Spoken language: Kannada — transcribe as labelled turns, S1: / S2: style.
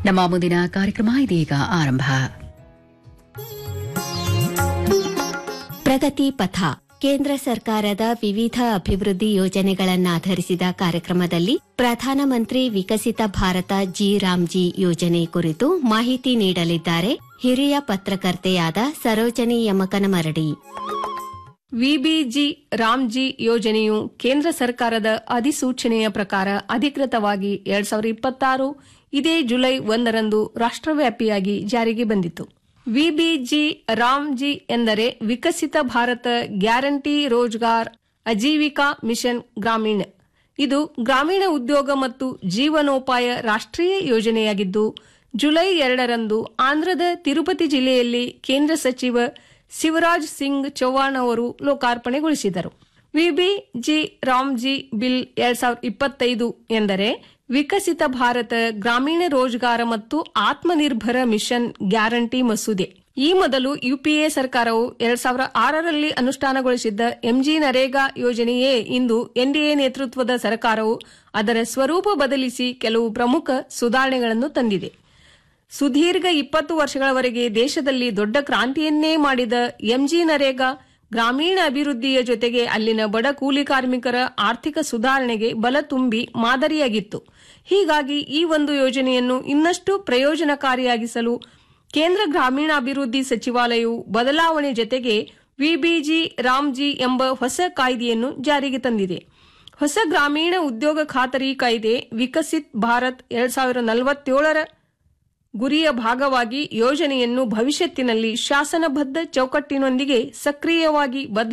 S1: ನಮ್ಮ ಮುಂದಿನ ಕಾರ್ಯಕ್ರಮ ಇದೀಗ ಆರಂಭ
S2: ಪ್ರಗತಿ ಪಥ ಕೇಂದ್ರ ಸರ್ಕಾರದ ವಿವಿಧ ಅಭಿವೃದ್ಧಿ ಯೋಜನೆಗಳನ್ನಾಧರಿಸಿದ ಕಾರ್ಯಕ್ರಮದಲ್ಲಿ ಪ್ರಧಾನಮಂತ್ರಿ ವಿಕಸಿತ ಭಾರತ ಜಿ ರಾಮ್ಜಿ ಯೋಜನೆ ಕುರಿತು ಮಾಹಿತಿ ನೀಡಲಿದ್ದಾರೆ ಹಿರಿಯ ಪತ್ರಕರ್ತೆಯಾದ ಸರೋಜನಿ ಯಮಕನಮರಡಿ
S3: ವಿಬಿಜಿ ರಾಮ್ಜಿ ಯೋಜನೆಯು ಕೇಂದ್ರ ಸರ್ಕಾರದ ಅಧಿಸೂಚನೆಯ ಪ್ರಕಾರ ಅಧಿಕೃತವಾಗಿ ಎರಡ್ ಸಾವಿರದ ಇಪ್ಪತ್ತಾರು ಇದೇ ಜುಲೈ ಒಂದರಂದು ರಾಷ್ಟ್ರವ್ಯಾಪಿಯಾಗಿ ಜಾರಿಗೆ ಬಂದಿತು ವಿಬಿಜಿ ರಾಮ್ಜಿ ಎಂದರೆ ವಿಕಸಿತ ಭಾರತ ಗ್ಯಾರಂಟಿ ರೋಜ್ಗಾರ್ ಅಜೀವಿಕಾ ಮಿಷನ್ ಗ್ರಾಮೀಣ ಇದು ಗ್ರಾಮೀಣ ಉದ್ಯೋಗ ಮತ್ತು ಜೀವನೋಪಾಯ ರಾಷ್ಟ್ರೀಯ ಯೋಜನೆಯಾಗಿದ್ದು ಜುಲೈ ಎರಡರಂದು ಆಂಧ್ರದ ತಿರುಪತಿ ಜಿಲ್ಲೆಯಲ್ಲಿ ಕೇಂದ್ರ ಸಚಿವ ಶಿವರಾಜ್ ಸಿಂಗ್ ಚೌಹಾಣ್ ಅವರು ಲೋಕಾರ್ಪಣೆಗೊಳಿಸಿದರು ವಿಬಿಜಿ ರಾಮ್ಜಿ ಬಿಲ್ ಎರಡ್ ಸಾವಿರದ ಇಪ್ಪತ್ತೈದು ಎಂದರೆ ವಿಕಸಿತ ಭಾರತ ಗ್ರಾಮೀಣ ರೋಜ್ಗಾರ ಮತ್ತು ಆತ್ಮನಿರ್ಭರ ಮಿಷನ್ ಗ್ಯಾರಂಟಿ ಮಸೂದೆ ಈ ಮೊದಲು ಯುಪಿಎ ಸರ್ಕಾರವು ಎರಡ್ ಸಾವಿರದ ಆರರಲ್ಲಿ ಅನುಷ್ಠಾನಗೊಳಿಸಿದ್ದ ಎಂಜಿ ನರೇಗಾ ಯೋಜನೆಯೇ ಇಂದು ಎನ್ಡಿಎ ನೇತೃತ್ವದ ಸರ್ಕಾರವು ಅದರ ಸ್ವರೂಪ ಬದಲಿಸಿ ಕೆಲವು ಪ್ರಮುಖ ಸುಧಾರಣೆಗಳನ್ನು ತಂದಿದೆ ಸುದೀರ್ಘ ಇಪ್ಪತ್ತು ವರ್ಷಗಳವರೆಗೆ ದೇಶದಲ್ಲಿ ದೊಡ್ಡ ಕ್ರಾಂತಿಯನ್ನೇ ಮಾಡಿದ ಎಂಜಿ ನರೇಗಾ ಗ್ರಾಮೀಣ ಅಭಿವೃದ್ಧಿಯ ಜೊತೆಗೆ ಅಲ್ಲಿನ ಬಡ ಕೂಲಿ ಕಾರ್ಮಿಕರ ಆರ್ಥಿಕ ಸುಧಾರಣೆಗೆ ಬಲ ತುಂಬಿ ಮಾದರಿಯಾಗಿತ್ತು ಹೀಗಾಗಿ ಈ ಒಂದು ಯೋಜನೆಯನ್ನು ಇನ್ನಷ್ಟು ಪ್ರಯೋಜನಕಾರಿಯಾಗಿಸಲು ಕೇಂದ್ರ ಗ್ರಾಮೀಣಾಭಿವೃದ್ಧಿ ಸಚಿವಾಲಯವು ಬದಲಾವಣೆ ಜೊತೆಗೆ ವಿಬಿಜಿ ರಾಮ್ಜಿ ಎಂಬ ಹೊಸ ಕಾಯ್ದೆಯನ್ನು ಜಾರಿಗೆ ತಂದಿದೆ ಹೊಸ ಗ್ರಾಮೀಣ ಉದ್ಯೋಗ ಖಾತರಿ ಕಾಯ್ದೆ ವಿಕಸಿತ್ ಭಾರತ್ ಎರಡ್ ಸಾವಿರದ ನಲವತ್ತೇಳರ ಗುರಿಯ ಭಾಗವಾಗಿ ಯೋಜನೆಯನ್ನು ಭವಿಷ್ಯತ್ತಿನಲ್ಲಿ ಶಾಸನಬದ್ಧ ಚೌಕಟ್ಟಿನೊಂದಿಗೆ ಸಕ್ರಿಯವಾಗಿ